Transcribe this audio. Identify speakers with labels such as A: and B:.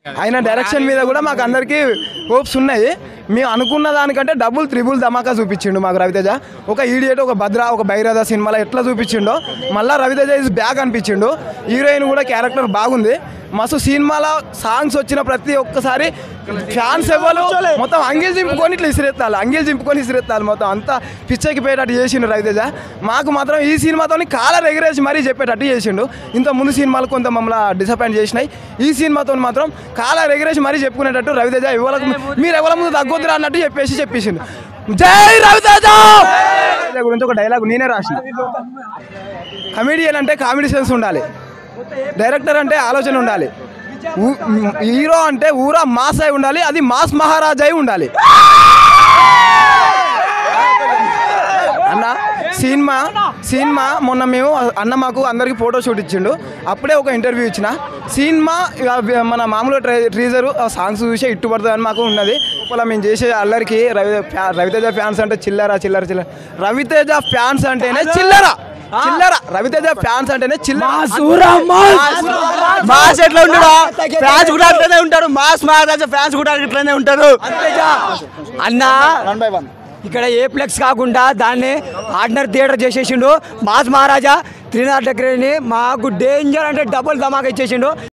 A: ఆయన డైరెక్షన్ మీద కూడా మాకు అందరికీ హోప్స్ ఉన్నాయి మేము అనుకున్న దానికంటే డబుల్ త్రిబుల్ ధమాకా చూపించిండు మాకు రవితేజ ఒక ఈడియట్ ఒక భద్ర ఒక భైరథ సినిమాలో ఎట్లా చూపించిండో మళ్ళీ రవితేజ ఇస్ బ్యాక్ అనిపించిండు హీరోయిన్ కూడా క్యారెక్టర్ బాగుంది మస్తు సినిమాలో సాంగ్స్ వచ్చిన ప్రతి ఒక్కసారి ఫ్యాన్స్ ఎవరు మొత్తం అంగిల్ చింపుకొని ఇట్లా ఇసిరెత్తాలి అంగిల్ చింపుకొని ఇసిరెత్తాలి మొత్తం అంతా పిచ్చకి పోయేటట్టు చేసిండు రవితేజ మాకు మాత్రం ఈ సినిమాతో కాలర్ ఎగిరేసి మరీ చెప్పేటట్టు చేసిండు ఇంత ముందు సినిమాలు కొంత మమ్మల్ని డిసప్పాయింట్ చేసినాయి ఈ సినిమాతో మాత్రం కాలర్ ఎగిరేసి మరీ చెప్పుకునేటట్టు రవితేజ ఎవరికి మీరు ఎవరి ముందు తగ్గొద్దురా అన్నట్టు చెప్పేసి చెప్పేసిండు జై రవితేజ రవితేజ గురించి ఒక డైలాగ్ నేనే రాసిన కమెడియన్ అంటే కామెడీ సెన్స్ ఉండాలి డైరెక్టర్ అంటే ఆలోచన ఉండాలి ఊ- హీరో అంటే ఊరా మాస్ అయి ఉండాలి అది మాస్ మహారాజ్ అయి ఉండాలి అన్న సినిమా సినిమా మొన్న మేము అన్న మాకు అందరికి ఫోటో షూట్ ఇచ్చిండు అప్పుడే ఒక ఇంటర్వ్యూ ఇచ్చిన సినిమా ఇక మన మామూలు ట్రై ట్రీజర్ సాంగ్స్ చూసే ఇట్టు పడుతుంది మాకు ఉన్నది లోపల మేము చేసే అల్లరికి రవి ఫ్యా- రవితేజ ఫ్యాన్స్ అంటే చిల్లర చిల్లర చిల్లర రవితేజ ఫ్యాన్స్ అంటేనే చిల్లర చిల్లర రవితేజ ఫ్యాన్స్ అంటేనే చిల్లర
B: మాస్ ఎట్లా ఉంటాడు ఫ్యాన్స్ కూడా అట్లనే ఉంటారు మాస్ మహారాజా ఫ్యాన్స్ కూడా ఇట్లనే ఉంటారు
C: అన్న ఇక్కడ ఏ ఫ్లెక్స్ కాకుండా దాన్ని ఆర్డినరీ థియేటర్ చేసేసిండు మాస్ మహారాజా త్రినాథ్ దగ్గరని మాకు డేంజర్ అంటే డబుల్ ధమాకా ఇచ్చేసిండు